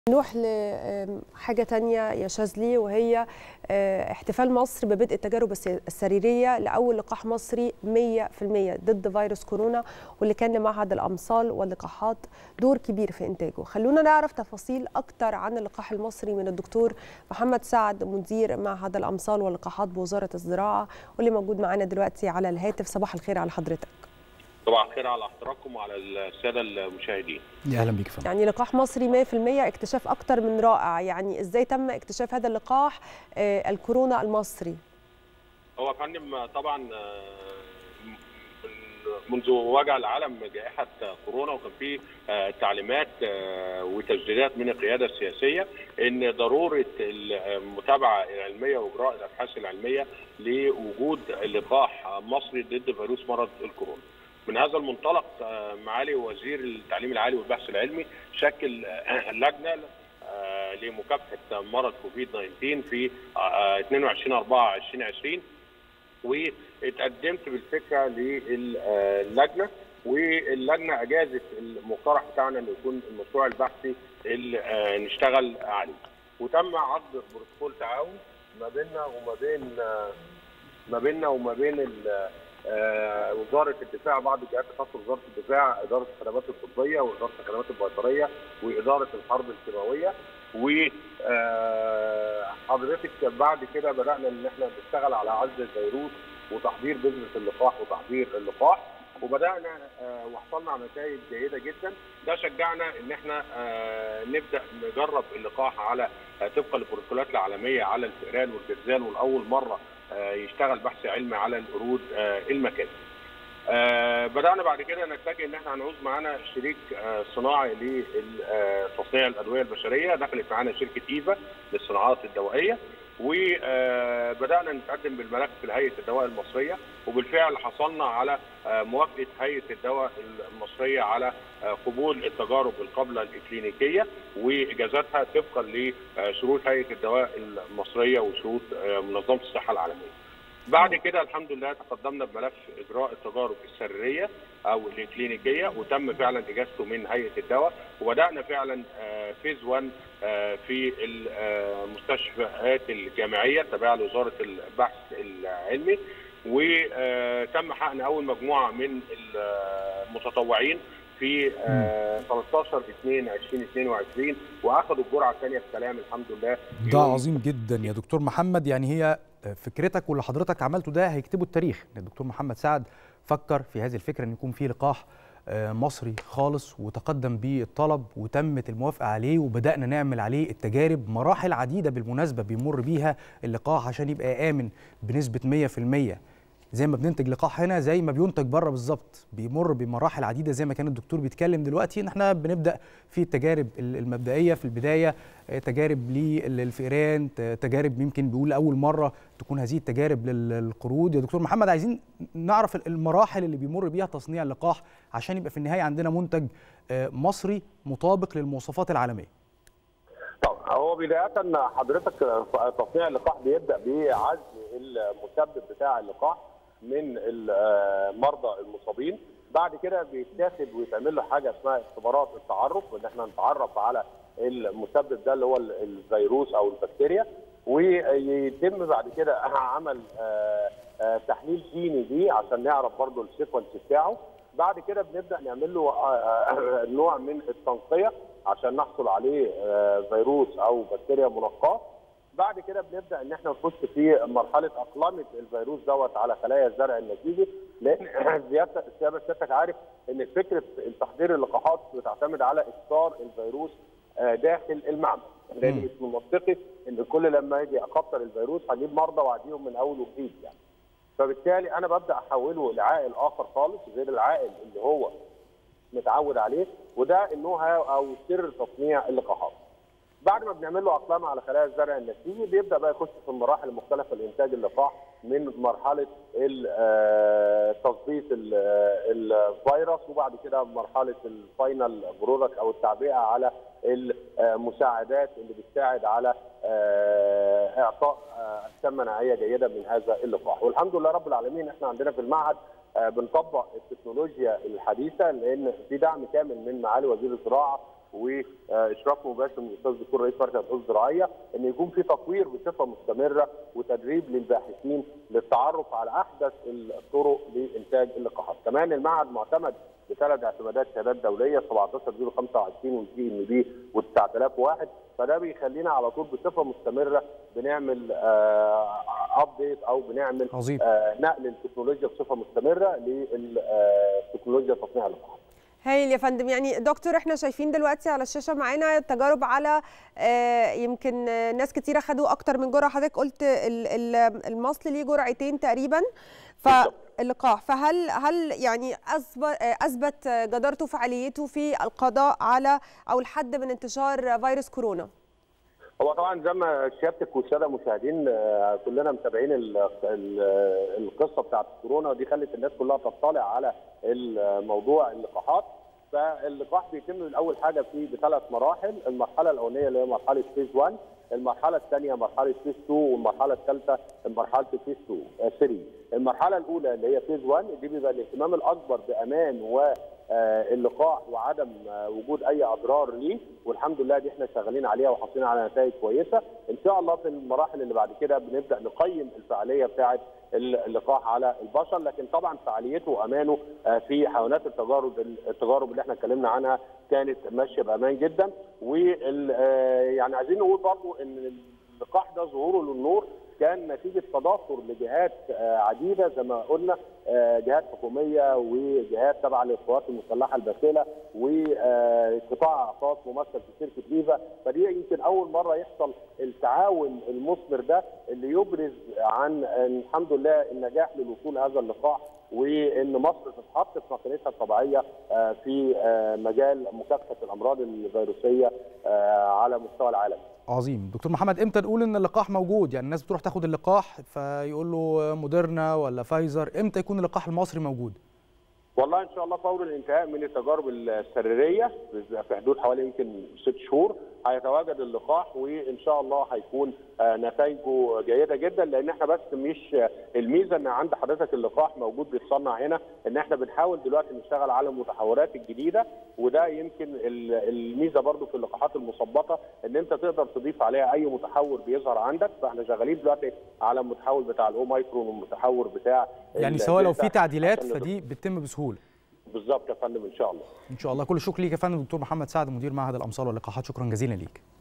نروح لحاجة تانية يا شاذلي وهي احتفال مصر ببدء التجارب السريرية لأول لقاح مصري 100% ضد فيروس كورونا واللي كان لمعهد الأمصال واللقاحات دور كبير في إنتاجه خلونا نعرف تفاصيل أكتر عن اللقاح المصري من الدكتور محمد سعد مدير معهد الأمصال واللقاحات بوزارة الزراعة واللي موجود معانا دلوقتي على الهاتف صباح الخير على حضرتك صباح الخير على حضراتكم وعلى الساده المشاهدين. يا اهلا بيك فندم. يعني لقاح مصري 100% اكتشاف اكتر من رائع، يعني ازاي تم اكتشاف هذا اللقاح آه الكورونا المصري؟ هو فندم طبعا منذ وجع العالم جائحه كورونا وكان في تعليمات وتسديدات من القياده السياسيه ان ضروره المتابعه العلميه واجراء الابحاث العلميه لوجود لقاح مصري ضد فيروس مرض الكورونا. من هذا المنطلق معالي وزير التعليم العالي والبحث العلمي شكل لجنه لمكافحه مرض كوفيد 19 في 22 4 2020 واتقدمت بالفكره للجنه واللجنه اجازت المقترح بتاعنا انه يكون المشروع البحثي اللي نشتغل عليه وتم عقد بروتوكول تعاون ما بيننا وما بين ما بيننا وما بين آه وزاره الدفاع بعض الجهات الخاصه بوزاره الدفاع اداره الخدمات الطبيه واداره الخدمات البيطريه واداره الحرب الكيماويه و حضرتك بعد كده بدانا ان احنا نشتغل على عزل الفيروس وتحضير بذره اللقاح وتحضير اللقاح وبدانا آه وحصلنا على نتائج جيده جدا ده شجعنا ان احنا آه نبدا نجرب اللقاح على طبقا للبروتوكولات العالميه على الفئران والجرذان ولاول مره يشتغل بحث علمي على القرود المكاني. بدانا بعد كده نتجه ان احنا هنعوز معانا شريك صناعي لتصنيع الادويه البشريه دخلت معانا شركه ايفا للصناعات الدوائيه وبدانا نتقدم بالملف لهيئه الدواء المصريه وبالفعل حصلنا على موافقه هيئه الدواء المصريه على قبول التجارب القابله الاكلينيكيه واجازاتها طبقا لشروط هيئه الدواء المصريه وشروط منظمه الصحه العالميه. بعد كده الحمد لله تقدمنا بملف اجراء التجارب السريه او الاكلينيكيه وتم فعلا اجازته من هيئه الدواء وبدانا فعلا فيز 1 في المستشفيات الجامعيه التابعه لوزاره البحث العلمي وتم حقن اول مجموعه من المتطوعين في 13 2 2022 واخذوا الجرعه الثانيه بسلام الحمد لله ده عظيم جدا يا دكتور محمد يعني هي فكرتك واللي حضرتك عملته ده هيكتبوا التاريخ الدكتور محمد سعد فكر في هذه الفكره ان يكون في لقاح مصري خالص وتقدم به الطلب وتمت الموافقه عليه وبدانا نعمل عليه التجارب مراحل عديده بالمناسبه بيمر بيها اللقاح عشان يبقى امن بنسبه 100% زي ما بننتج لقاح هنا زي ما بينتج بره بالظبط بيمر بمراحل عديده زي ما كان الدكتور بيتكلم دلوقتي ان احنا بنبدا في التجارب المبدئيه في البدايه تجارب للفئران تجارب يمكن بيقول اول مره تكون هذه التجارب للقرود يا دكتور محمد عايزين نعرف المراحل اللي بيمر بيها تصنيع اللقاح عشان يبقى في النهايه عندنا منتج مصري مطابق للمواصفات العالميه طب هو بدايه حضرتك تصنيع اللقاح بيبدا بعزل المسبب بتاع اللقاح من المرضى المصابين بعد كده بيتاخد ويتعمل له حاجه اسمها اختبارات التعرف ان احنا نتعرف على المسبب ده اللي هو الفيروس او البكتيريا ويتم بعد كده عمل تحليل جيني دي عشان نعرف برضه السيكونس بتاعه بعد كده بنبدا نعمل له نوع من التنقيه عشان نحصل عليه فيروس او بكتيريا منقاه بعد كده بنبدا ان احنا نخش في مرحله اقلمه الفيروس دوت على خلايا الزرع النتيجي لان زياده سيادتك عارف ان فكره تحضير اللقاحات بتعتمد على اكثار الفيروس داخل المعمل لان مش من منطقي ان كل لما اجي اكتر الفيروس هجيب مرضى واعديهم من اول وجديد يعني فبالتالي انا ببدا احوله لعائل اخر خالص غير العائل اللي هو متعود عليه وده النو هاو او سر تصنيع اللقاحات. بعد ما بنعمل له اقلام على خلايا الزرع النسيجي بيبدا بقى يخش في المراحل المختلفه لانتاج اللقاح من مرحله تظبيط الفيروس وبعد كده مرحله الفاينل برودكت او التعبئه على المساعدات اللي بتساعد على اعطاء اجسام مناعيه جيده من هذا اللقاح والحمد لله رب العالمين احنا عندنا في المعهد بنطبق التكنولوجيا الحديثه لان في دعم كامل من معالي وزير الزراعه واشراف مباشر من الاستاذ الدكتور رئيس مركز البحوث الزراعيه ان يكون في تطوير بصفه مستمره وتدريب للباحثين للتعرف على احدث الطرق لانتاج اللقاحات. كمان المعهد معتمد بثلاث اعتمادات شهادات دوليه 17025 والجي ان بي و9001 فده بيخلينا على طول بصفه مستمره بنعمل ابديت او بنعمل عظيم. آه نقل التكنولوجيا بصفه مستمره للتكنولوجيا تصنيع اللقاحات. هايل يا فندم يعني دكتور احنا شايفين دلوقتي على الشاشه معانا تجارب على آه يمكن آه ناس كتيره خدوا اكتر من جرعه حضرتك قلت ال- ال- المصل ليه جرعتين تقريبا فاللقاح فهل هل يعني اثبت اثبت جدارته وفعاليته في القضاء على او الحد من انتشار فيروس كورونا؟ هو طبعا زي ما سيادتك والساده المشاهدين آه، كلنا متابعين ال- ال- القصه بتاعت كورونا دي خلت الناس كلها تطلع على الموضوع اللقاحات فاللقاح بيتم من اول حاجه في بثلاث مراحل المرحله الاولانيه اللي هي مرحله فيز 1 المرحله الثانيه مرحله فيز 2 والمرحله الثالثه مرحله فيز 2 آه، 3 المرحله الاولى اللي هي فيز 1 دي بيبقى الاهتمام الاكبر بامان و آه، اللقاح وعدم آه، وجود اي اضرار ليه والحمد لله دي احنا شغالين عليها وحاصلين على نتائج كويسه ان شاء الله في المراحل اللي بعد كده بنبدا نقيم الفعاليه بتاعه اللقاح على البشر لكن طبعا فعاليته وامانه آه، في حيوانات التجارب التجارب اللي احنا اتكلمنا عنها كانت ماشيه بامان جدا وال آه، يعني عايزين نقول برضو ان اللقاح ده ظهوره للنور كان نتيجه تضافر لجهات آه، عديده زي ما قلنا آه، جهات حكوميه وجهات تابعه للقوات المسلحه الباسله وقطاع اعطاس ممثل في شركه ليفا فدي يمكن اول مره يحصل التعاون المثمر ده اللي يبرز عن إن الحمد لله النجاح للوصول هذا اللقاح وان مصر تتحط في مكانتها الطبيعيه آه، في آه، مجال مكافحه الامراض الفيروسيه آه، على مستوى العالم. عظيم دكتور محمد امتى نقول ان اللقاح موجود يعني الناس بتروح تاخد اللقاح فيقول له موديرنا ولا فايزر امتى يكون اللقاح المصري موجود والله ان شاء الله فور الانتهاء من التجارب السريريه في حدود حوالي يمكن ست شهور هيتواجد اللقاح وان شاء الله هيكون آه، نتائجه جيده جدا لان احنا بس مش الميزه ان عند حضرتك اللقاح موجود بيتصنع هنا ان احنا بنحاول دلوقتي نشتغل على المتحورات الجديده وده يمكن ال- الميزه برضو في اللقاحات المثبطه ان انت تقدر تضيف عليها اي متحور بيظهر عندك فاحنا شغالين دلوقتي على المتحول بتاع الاوميكرون والمتحور بتاع يعني ال- سواء لو في الدلتا تعديلات عشان نضيف- فدي بتتم بسهوله بالظبط يا فندم ان شاء الله ان شاء الله كل الشكر ليك يا فندم دكتور محمد سعد مدير معهد الامصال واللقاحات شكرا جزيلا ليك